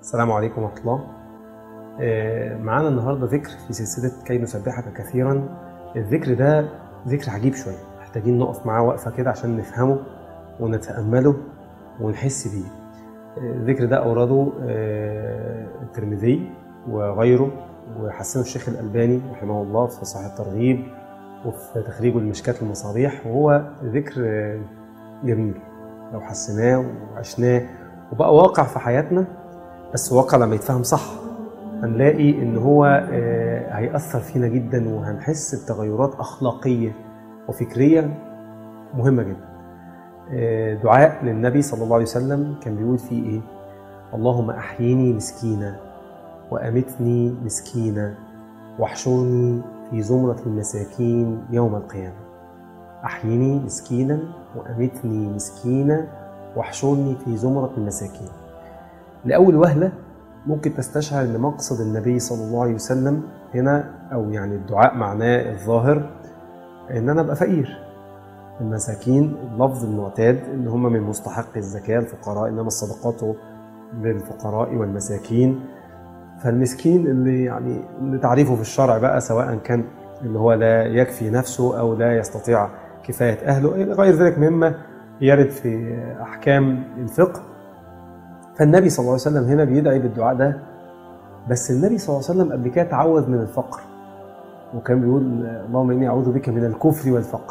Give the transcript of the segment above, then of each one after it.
السلام عليكم ورحمة الله آه، معانا النهاردة ذكر في سلسلة كي نسبحك كثيرا الذكر ده ذكر عجيب شوية محتاجين نقف معاه وقفة كده عشان نفهمه ونتأمله ونحس بيه آه، الذكر ده أورده آه، الترمذي وغيره وحسنه الشيخ الألباني رحمه الله في صحيح الترغيب وفي تخريجه المشكاة المصابيح وهو ذكر آه، جميل لو حسناه وعشناه وبقى واقع في حياتنا بس واقع لما يتفهم صح هنلاقي ان هو آه، هيأثر فينا جدا وهنحس بتغيرات أخلاقية وفكرية مهمة جدا آه، دعاء للنبي صلى الله عليه وسلم كان بيقول فيه ايه اللهم أحييني مسكينا وأمتني مسكينا واحشرني في زمرة المساكين يوم القيامة أحييني مسكينا وأمتني مسكينا واحشرني في زمرة المساكين لأول وهلة ممكن تستشعر أن مقصد النبي صلى الله عليه وسلم هنا أو يعني الدعاء معناه الظاهر إن أنا أبقى فقير المساكين اللفظ المعتاد إن هم من مستحق الزكاة الفقراء إنما الصدقات للفقراء والمساكين فالمسكين اللي يعني اللي تعريفه في الشرع بقى سواء كان اللي هو لا يكفي نفسه أو لا يستطيع كفاية أهله إلى غير ذلك مما يرد في أحكام الفقه فالنبي صلى الله عليه وسلم هنا بيدعي بالدعاء ده بس النبي صلى الله عليه وسلم قبل كده تعوذ من الفقر وكان بيقول اللهم اني اعوذ بك من الكفر والفقر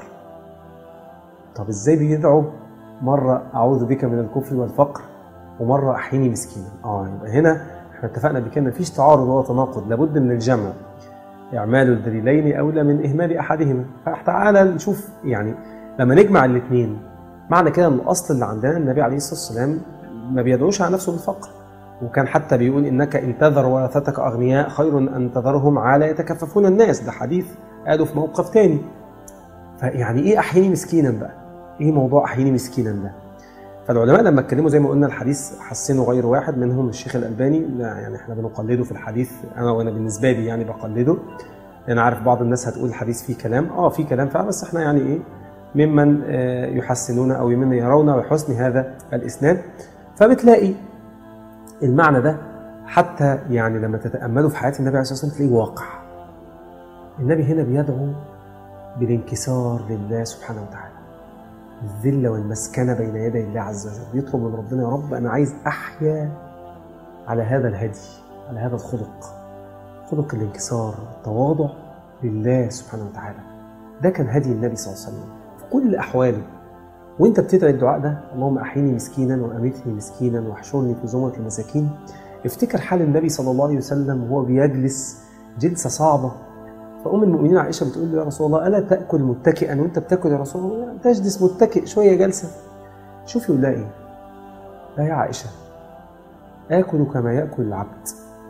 طب ازاي بيدعو مره اعوذ بك من الكفر والفقر ومره احيني مسكينا اه يبقى هنا احنا اتفقنا بكده مفيش تعارض ولا تناقض لابد من الجمع اعمال الدليلين اولى من اهمال احدهما فتعالى نشوف يعني لما نجمع الاثنين معنى كده ان الاصل اللي عندنا النبي عليه الصلاه والسلام ما بيدعوش على نفسه بالفقر وكان حتى بيقول انك ان تذر ورثتك اغنياء خير ان تذرهم على يتكففون الناس ده حديث قاله في موقف تاني فيعني ايه احييني مسكينا بقى ايه موضوع احييني مسكينا ده فالعلماء لما اتكلموا زي ما قلنا الحديث حسنوا غير واحد منهم الشيخ الالباني لا يعني احنا بنقلده في الحديث انا وانا بالنسبه لي يعني بقلده انا عارف بعض الناس هتقول الحديث فيه كلام اه فيه كلام فعلا بس احنا يعني ايه ممن آه، يحسنون او ممن يرون بحسن هذا الاسناد فبتلاقي المعنى ده حتى يعني لما تتأمله في حياة النبي عليه الصلاة والسلام تلاقيه واقع النبي هنا بيدعو بالانكسار لله سبحانه وتعالى الذلة والمسكنة بين يدي الله عز وجل بيطلب من ربنا يا رب أنا عايز أحيا على هذا الهدي على هذا الخلق خلق الانكسار التواضع لله سبحانه وتعالى ده كان هدي النبي صلى الله عليه وسلم في كل أحواله وانت بتدعي الدعاء ده اللهم احيني مسكينا وامتني مسكينا واحشرني في زمره المساكين افتكر حال النبي صلى الله عليه وسلم وهو بيجلس جلسه صعبه فام المؤمنين عائشه بتقول له يا رسول الله الا تاكل متكئا وانت بتاكل يا رسول الله يعني تجلس متكئ شويه جلسه شوف يقول لها ايه لا يا عائشه اكل كما ياكل العبد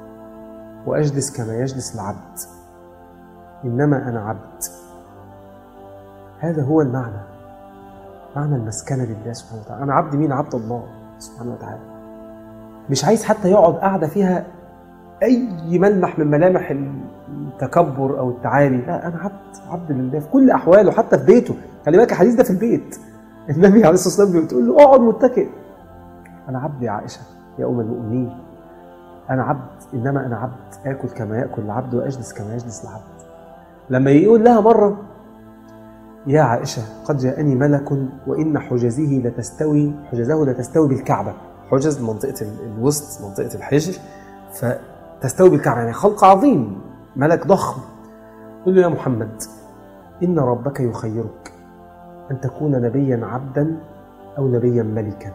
واجلس كما يجلس العبد انما انا عبد هذا هو المعنى معنى المسكنة لله سبحانه وتعالى أنا عبد مين عبد الله سبحانه وتعالى مش عايز حتى يقعد قاعدة فيها أي ملمح من ملامح التكبر أو التعالي لا أنا عبد عبد لله في كل أحواله حتى في بيته خلي بالك الحديث ده في البيت النبي عليه الصلاة والسلام بتقول له اقعد متكئ أنا عبد يا عائشة يا أم المؤمنين أنا عبد إنما أنا عبد آكل كما يأكل العبد وأجلس كما يجلس العبد لما يقول لها مرة يا عائشة قد جاءني ملك وإن حجزه لتستوي حجزه لتستوي بالكعبة حجز منطقة ال- الوسط منطقة الحجر فتستوي بالكعبة يعني خلق عظيم ملك ضخم يقول له يا محمد إن ربك يخيرك أن تكون نبيا عبدا أو نبيا ملكا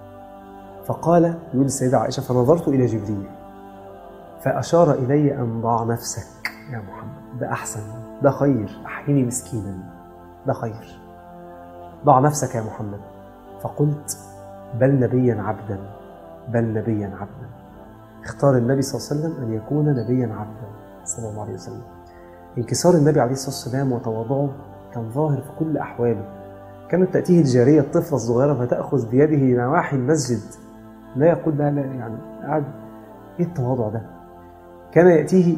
فقال يقول السيدة عائشة فنظرت إلى جبريل فأشار إلي أن ضع نفسك يا محمد ده أحسن ده خير أحيني مسكينا ده خير ضع نفسك يا محمد فقلت بل نبيا عبدا بل نبيا عبدا اختار النبي صلى الله عليه وسلم أن يكون نبيا عبدا صلى الله عليه وسلم انكسار النبي عليه الصلاة والسلام وتواضعه كان ظاهر في كل أحواله كانت تأتيه الجارية الطفلة الصغيرة فتأخذ بيده نواحي المسجد لا يقول لها لا يعني قاعد ايه التواضع ده كان يأتيه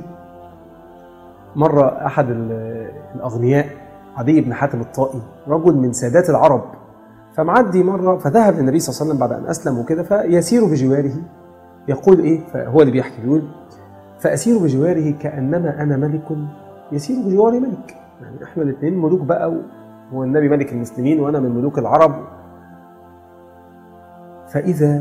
مرة أحد ال- الأغنياء عدي بن حاتم الطائي رجل من سادات العرب فمعدي مرة فذهب للنبي صلى الله عليه وسلم بعد أن أسلم وكده فيسير بجواره يقول ايه فهو اللي بيحكي بيقول فاسير بجواره كانما انا ملك يسير بجواري ملك يعني احنا الاثنين ملوك بقى هو النبي ملك المسلمين وانا من ملوك العرب فاذا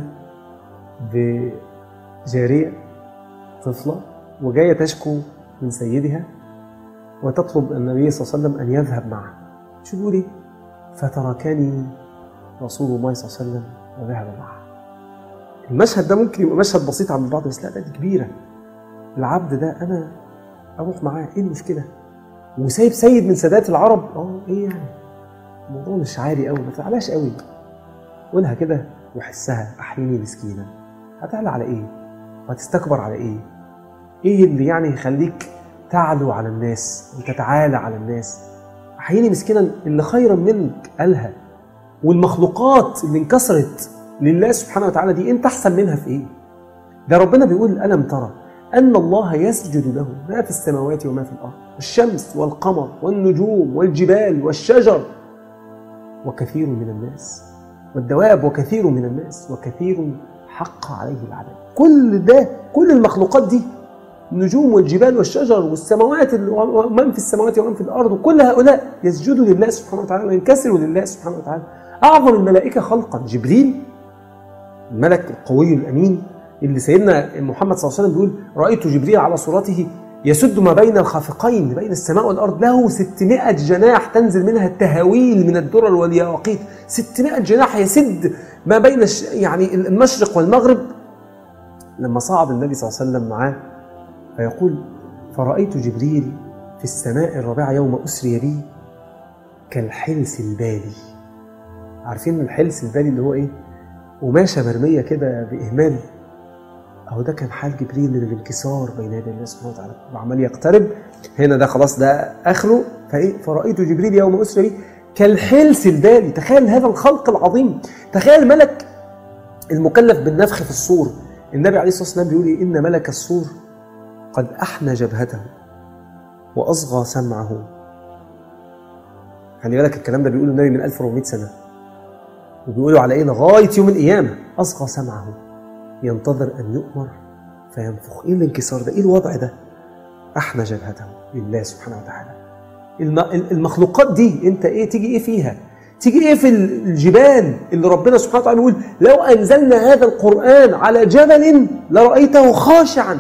بجاريه طفله وجايه تشكو من سيدها وتطلب النبي صلى الله عليه وسلم ان يذهب معها شو بيقول ايه فتركني رسول الله صلى الله عليه وسلم وذهب معها المشهد ده ممكن يبقى مشهد بسيط عند البعض بس لا ده دي كبيره العبد ده انا اروح معاه ايه المشكله وسايب سيد من سادات العرب اه ايه يعني الموضوع مش عالي قوي ما تعلاش قوي قولها كده وحسها احيني مسكينا هتعلى على ايه وهتستكبر على ايه ايه اللي يعني يخليك تعلو على الناس وتتعالى على الناس احيني مسكينا اللي خيرا منك قالها والمخلوقات اللي انكسرت لله سبحانه وتعالى دي انت احسن منها في ايه ده ربنا بيقول الم ترى ان الله يسجد له ما في السماوات وما في الارض الشمس والقمر والنجوم والجبال والشجر وكثير من الناس والدواب وكثير من الناس وكثير حق عليه العذاب كل ده كل المخلوقات دي النجوم والجبال والشجر والسماوات ومن في السماوات ومن في الارض وكل هؤلاء يسجدوا لله سبحانه وتعالى وينكسروا لله سبحانه وتعالى اعظم الملائكه خلقا جبريل الملك القوي الامين اللي سيدنا محمد صلى الله عليه وسلم بيقول رايت جبريل على صورته يسد ما بين الخافقين بين السماء والارض له 600 جناح تنزل منها التهاويل من الدرر والياقيت 600 جناح يسد ما بين يعني المشرق والمغرب لما صعد النبي صلى الله عليه وسلم معاه فيقول فرأيت جبريل في السماء الرابعة يوم أسري بي كالحلس البالي عارفين الحلس البالي اللي هو إيه؟ قماشة مرمية كده بإهمال أهو ده كان حال جبريل من الانكسار بين يدي الله سبحانه وتعالى وعمال يقترب هنا ده خلاص ده آخره فإيه؟ فرأيت جبريل يوم أسري بي كالحلس البالي تخيل هذا الخلق العظيم تخيل ملك المكلف بالنفخ في الصور النبي عليه الصلاة والسلام بيقول إيه إن ملك الصور قد أحنى جبهته وأصغى سمعه خلي بالك الكلام ده بيقوله النبي من 1400 سنة وبيقولوا على إيه لغاية يوم القيامة أصغى سمعه ينتظر أن يؤمر فينفخ إيه الانكسار ده إيه الوضع ده أحنى جبهته لله سبحانه وتعالى المخلوقات دي أنت إيه تيجي إيه فيها تيجي ايه في الجبال اللي ربنا سبحانه وتعالى يقول لو انزلنا هذا القران على جبل لرايته خاشعا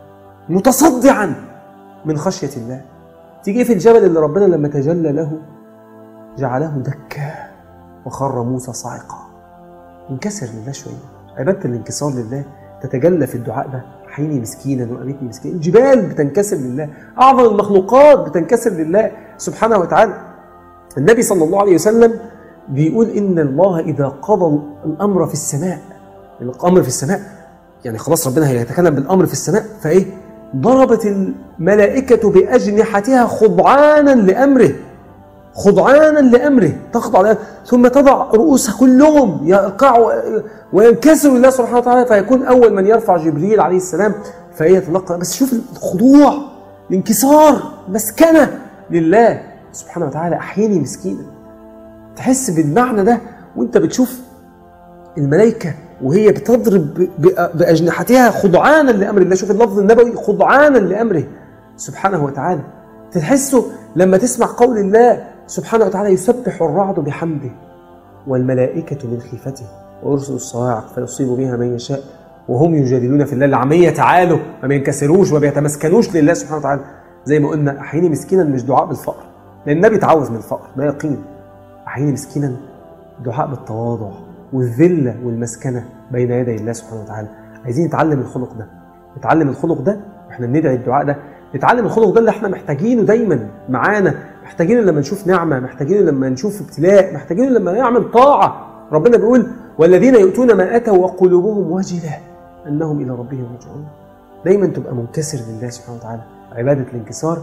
متصدعا من خشية الله تيجي في الجبل اللي ربنا لما تجلى له جعله دكا وخر موسى صاعقا انكسر لله شوية عبادة الانكسار لله تتجلى في الدعاء ده حيني مسكينا وأميتني مسكينا الجبال بتنكسر لله أعظم المخلوقات بتنكسر لله سبحانه وتعالى النبي صلى الله عليه وسلم بيقول إن الله إذا قضى الأمر في السماء الأمر في السماء يعني خلاص ربنا هيتكلم بالأمر في السماء فإيه ضربت الملائكة بأجنحتها خضعانا لأمره خضعانا لأمره تخضع لأمره ثم تضع رؤوس كلهم يقعوا وينكسروا لله سبحانه وتعالى فيكون أول من يرفع جبريل عليه السلام فيتلقى بس شوف الخضوع الانكسار مسكنة لله سبحانه وتعالى أحيني مسكينا تحس بالمعنى ده وانت بتشوف الملائكة وهي بتضرب بأجنحتها خضعانا لأمر الله شوف اللفظ النبوي خضعانا لأمره سبحانه وتعالى تحسه لما تسمع قول الله سبحانه وتعالى يسبح الرعد بحمده والملائكة من خيفته ويرسل الصواعق فيصيب بها من يشاء وهم يجادلون في الله اللي عمال يتعالوا ما بينكسروش وما بيتمسكنوش لله سبحانه وتعالى زي ما قلنا أحيني مسكينا مش دعاء بالفقر لأن النبي تعوذ من الفقر ده يقين أحيني مسكينا دعاء بالتواضع والذلة والمسكنة بين يدي الله سبحانه وتعالى عايزين نتعلم الخلق ده نتعلم الخلق ده واحنا بندعي الدعاء ده نتعلم الخلق ده اللي احنا محتاجينه دايما معانا محتاجينه لما نشوف نعمة محتاجينه لما نشوف ابتلاء محتاجينه لما نعمل طاعة ربنا بيقول والذين يؤتون ما أتوا وقلوبهم وجلة أنهم إلى ربهم راجعون دايما تبقى منكسر لله سبحانه وتعالى عبادة الانكسار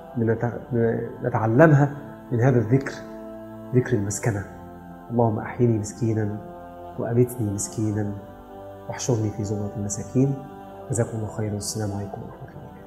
نتعلمها من هذا الذكر ذكر المسكنة اللهم أحيني مسكينا وأمتني مسكينا واحشرني في زمرة المساكين جزاكم الله خيرا والسلام عليكم ورحمة الله